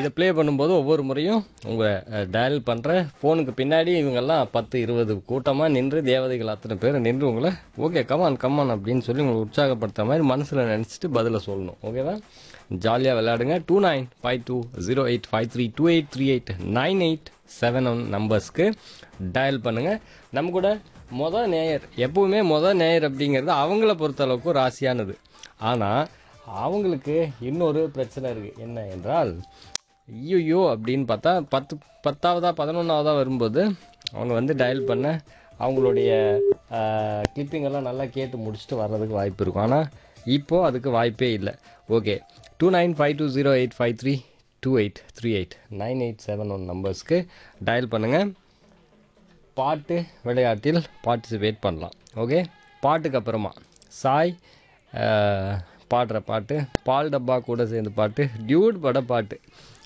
இதை ப்ளே பண்ணும்போது ஒவ்வொரு முறையும் உங்கள் டயல் பண்ணுற ஃபோனுக்கு பின்னாடி இவங்கெல்லாம் பத்து இருபது கூட்டமாக நின்று தேவதைகள் அத்தனை பேர் நின்று உங்களை ஓகே கமான் கமான் அப்படின்னு சொல்லி உங்களை உற்சாகப்படுத்துற மாதிரி மனசில் நினச்சிட்டு பதிலை சொல்லணும் ஓகேவா ஜாலியாக விளையாடுங்க two nine five two zero eight five three two eight three eight nine eight seven one நம்பர்ஸ்க்கு டயல் பண்ணுங்கள் நம்ம கூட மொதல் நேயர் எப்பவுமே மொதல் நேயர் அப்படிங்கிறது அவங்கள பொறுத்தளவுக்கு ராசியானது ஆனால் அவங்களுக்கு இன்னொரு பிரச்சனை இருக்குது என்ன என்றால் ஐயோ அப்படின்னு பார்த்தா பத்து பத்தாவதா பதினொன்றாவதா வரும்போது அவங்க வந்து டயல் பண்ண அவங்களுடைய கிளிப்பிங் எல்லாம் நல்லா கேட்டு முடிச்சுட்டு வர்றதுக்கு வாய்ப்பு இருக்கும் ஆனால் இப்போது அதுக்கு வாய்ப்பே இல்லை okay two nine five two zero eight five three two eight three eight nine eight seven one நம்பர்ஸ்க்கு டயல் பண்ணுங்கள் பாட்டு விளையாட்டில் பார்ட்டிசிபேட் பண்ணலாம் ஓகே பாட்டுக்கு அப்புறமா சாய் அஹ், பாடுற பாட்டு பால் டப்பா கூட சேர்ந்து பாட்டு டியூட் பட பாட்டு